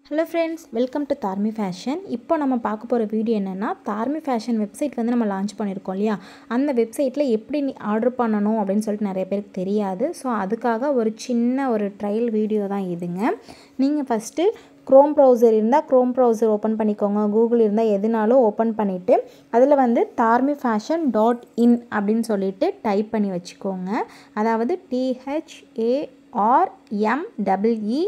hello friends welcome to Dharmi fashion இப்போ நம்ம பார்க்க போகிற வீடியோ என்னென்னா தார்மி ஃபேஷன் வெப்சைட் வந்து நம்ம லான்ச் பண்ணியிருக்கோம் இல்லையா அந்த வெப்சைட்டில் எப்படி நீ ஆர்டர் பண்ணணும் அப்படின்னு சொல்லிட்டு நிறைய பேருக்கு தெரியாது ஸோ அதுக்காக ஒரு சின்ன ஒரு ட்ரையல் வீடியோ தான் இதுங்க நீங்கள் ஃபஸ்ட்டு க்ரோம் ப்ரௌசர் இருந்தால் க்ரோம் ப்ரௌசர் ஓப்பன் பண்ணிக்கோங்க கூகுள் இருந்தால் எதுனாலும் ஓப்பன் பண்ணிவிட்டு அதில் வந்து தார்மி ஃபேஷன் டாட் இன் அப்படின்னு சொல்லிட்டு டைப் பண்ணி வச்சுக்கோங்க அதாவது டிஹெச்ஏஆர்எம்டபிள்இ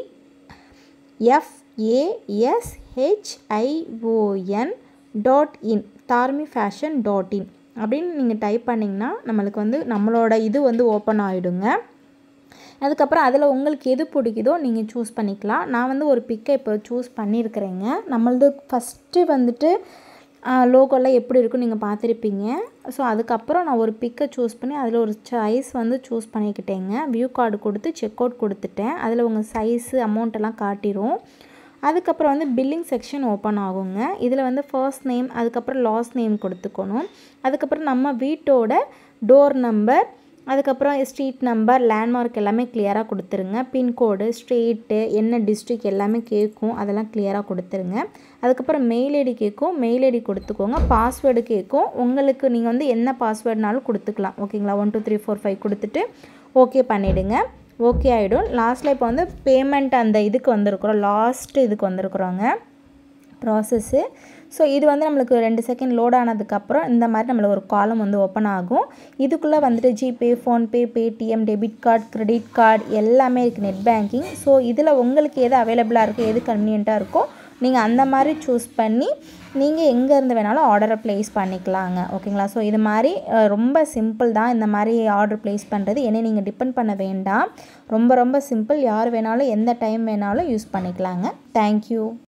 எஃப்ஏஎஸ்ஹெச்ஐஓஎன் dot in தார்மி fashion dot in அப்படின்னு நீங்கள் டைப் பண்ணிங்கன்னா நம்மளுக்கு வந்து நம்மளோட இது வந்து ஓப்பன் ஆகிடுங்க அதுக்கப்புறம் அதில் உங்களுக்கு எது பிடிக்குதோ நீங்கள் சூஸ் பண்ணிக்கலாம் நான் வந்து ஒரு பிக்கை இப்போ சூஸ் பண்ணியிருக்கிறேங்க நம்மளது ஃபஸ்ட்டு வந்துட்டு லோகோலாம் எப்படி இருக்குன்னு நீங்கள் பார்த்துருப்பீங்க ஸோ அதுக்கப்புறம் நான் ஒரு பிக்கை சூஸ் பண்ணி அதில் ஒரு சைஸ் வந்து சூஸ் பண்ணிக்கிட்டேங்க வியூ கார்டு கொடுத்து செக் அவுட் கொடுத்துட்டேன் அதில் உங்கள் சைஸு அமௌண்ட்டெல்லாம் காட்டிடும் அதுக்கப்புறம் வந்து பில்லிங் செக்ஷன் ஓப்பன் ஆகுங்க இதில் வந்து ஃபர்ஸ்ட் நேம் அதுக்கப்புறம் லாஸ்ட் நேம் கொடுத்துக்கணும் அதுக்கப்புறம் நம்ம வீட்டோட டோர் நம்பர் அதுக்கப்புறம் ஸ்ட்ரீட் நம்பர் லேண்ட்மார்க் எல்லாமே கிளியராக கொடுத்துருங்க பின்கோடு ஸ்ட்ரீட்டு என்ன டிஸ்ட்ரிக் எல்லாமே கேட்கும் அதெல்லாம் கிளியராக கொடுத்துருங்க அதுக்கப்புறம் மெயில் ஐடி கேட்கும் மெயில் ஐடி கொடுத்துக்கோங்க பாஸ்வேர்டு கேட்கும் உங்களுக்கு நீங்கள் வந்து என்ன பாஸ்வேர்டுனாலும் கொடுத்துக்கலாம் ஓகேங்களா one two three four five கொடுத்துட்டு ஓகே பண்ணிவிடுங்க ஓகே ஆகிடும் லாஸ்ட்டில் இப்போ வந்து பேமெண்ட் அந்த இதுக்கு வந்திருக்கிறோம் லாஸ்ட்டு இதுக்கு வந்திருக்குறோங்க ப்ராசஸ்ஸு ஸோ இது வந்து நம்மளுக்கு ரெண்டு செகண்ட் லோட் ஆனதுக்கப்புறம் இந்த மாதிரி நம்மளுக்கு ஒரு காலம் வந்து ஓப்பன் ஆகும் இதுக்குள்ளே வந்துட்டு GPay PhonePe Paytm debit card credit card எல்லாமே இருக்குது நெட் பேங்கிங் ஸோ இதில் உங்களுக்கு எது அவைலபிளாக இருக்கோ எது கன்வீனியண்ட்டாக இருக்கோ நீங்கள் அந்த மாதிரி சூஸ் பண்ணி நீங்கள் எங்கேருந்து வேணாலும் ஆர்டரை ப்ளேஸ் பண்ணிக்கலாங்க ஓகேங்களா ஸோ இது மாதிரி ரொம்ப சிம்பிள் தான் இந்த மாதிரி ஆர்டர் ப்ளேஸ் பண்ணுறது என்னை நீங்கள் டிபெண்ட் பண்ண வேண்டாம் ரொம்ப ரொம்ப சிம்பிள் யார் வேணாலும் எந்த டைம் வேணாலும் யூஸ் பண்ணிக்கலாங்க தேங்க்யூ